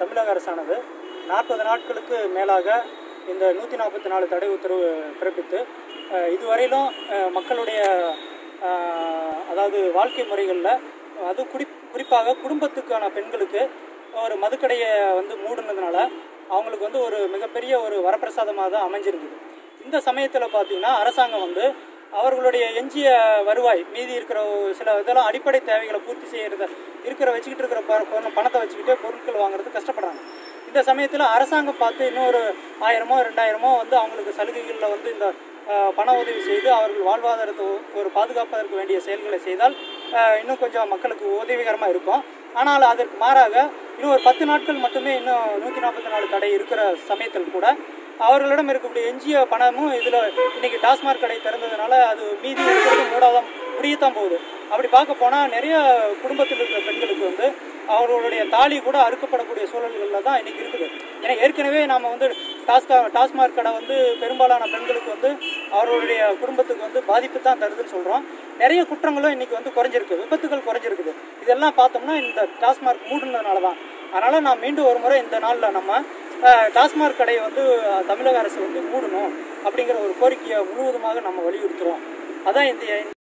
தமிழக அரசானது நாற்பது நாட்களுக்கு மேலாக இந்த நூற்றி நாற்பத்தி நாலு தடை உத்தரவு பிறப்பித்து அஹ், இதுவரையிலும் அஹ், மக்களுடைய அஹ், அதாவது வாழ்க்கை முறைகளில் அது குறி குறிப்பாக குடும்பத்துக்கான பெண்களுக்கு ஒரு மதுக்கடையை வந்து மூடுனதுனால அவங்களுக்கு வந்து ஒரு மிகப்பெரிய ஒரு வரப்பிரசாதமாக தான் அமைஞ்சிருந்தது இந்த சமயத்தில் பார்த்தீங்கன்னா அரசாங்கம் வந்து அவர்களுடைய எஞ்சிய வருவாய் மீதி இருக்கிற ஒரு சில இதெல்லாம் அடிப்படை தேவைகளை பூர்த்தி செய்யறத இருக்கிற வச்சுக்கிட்டு இருக்கிற ப- பண- பணத்தை வச்சுக்கிட்டே பொருட்கள் வாங்குறது கஷ்டப்படுறாங்க இந்த சமயத்தில் அரசாங்கம் பார்த்து இன்னொரு ஆயிரமோ ரெண்டாயிரமோ வந்து அவங்களுக்கு சலுகைகளில் வந்து இந்த அஹ், பண உதவி செய்து அவர்கள் வாழ்வாதாரத்தை ஒ- ஒரு பாதுகாப்பதற்கு வேண்டிய செயல்களை செய்தால் அஹ், இன்னும் கொஞ்சம் மக்களுக்கு உதவிகரமாக இருக்கும் ஆனால் அதற்கு மாறாக இன்னும் ஒரு பத்து நாட்கள் மட்டுமே இன்னும் நூற்றி நாற்பத்தி நாலு தடை இருக்கிற சமயத்தில் கூட அவர்களிடம் இருக்கக்கூடிய எஞ்சிய பணமும் இதில் இன்னைக்கு டாஸ்மாக் கடை திறந்ததுனால அது மீதி இருக்கிறது மூடாதான் முடியத்தான் போகுது அப்படி பார்க்க போனால் நிறைய குடும்பத்தில் இருக்கிற பெண்களுக்கு வந்து அவர்களுடைய தாலி கூட அறுக்கப்படக்கூடிய சூழல்களில் தான் இன்னைக்கு இருக்குது ஏன்னா ஏற்கனவே நாம் வந்து டாஸ்கா டாஸ்மாக் கடை வந்து பெரும்பாலான பெண்களுக்கு வந்து அவர்களுடைய குடும்பத்துக்கு வந்து பாதிப்பு தான் தருதுன்னு சொல்கிறோம் நிறைய குற்றங்களும் இன்னைக்கு வந்து குறைஞ்சிருக்கு விபத்துகள் குறைஞ்சிருக்குது இதெல்லாம் பார்த்தோம்னா இந்த டாஸ்மாக் மூடுனதுனால தான் அதனால் நான் மீண்டும் ஒரு முறை இந்த நாளில் நம்ம அஹ், டாஸ்மாக் கடையை வந்து அஹ், தமிழக அரசு வந்து மூடணும் அப்படிங்கிற ஒரு கோரிக்கையை முழுவதுமாக நம்ம வலியுறுத்துகிறோம் அதான் இந்த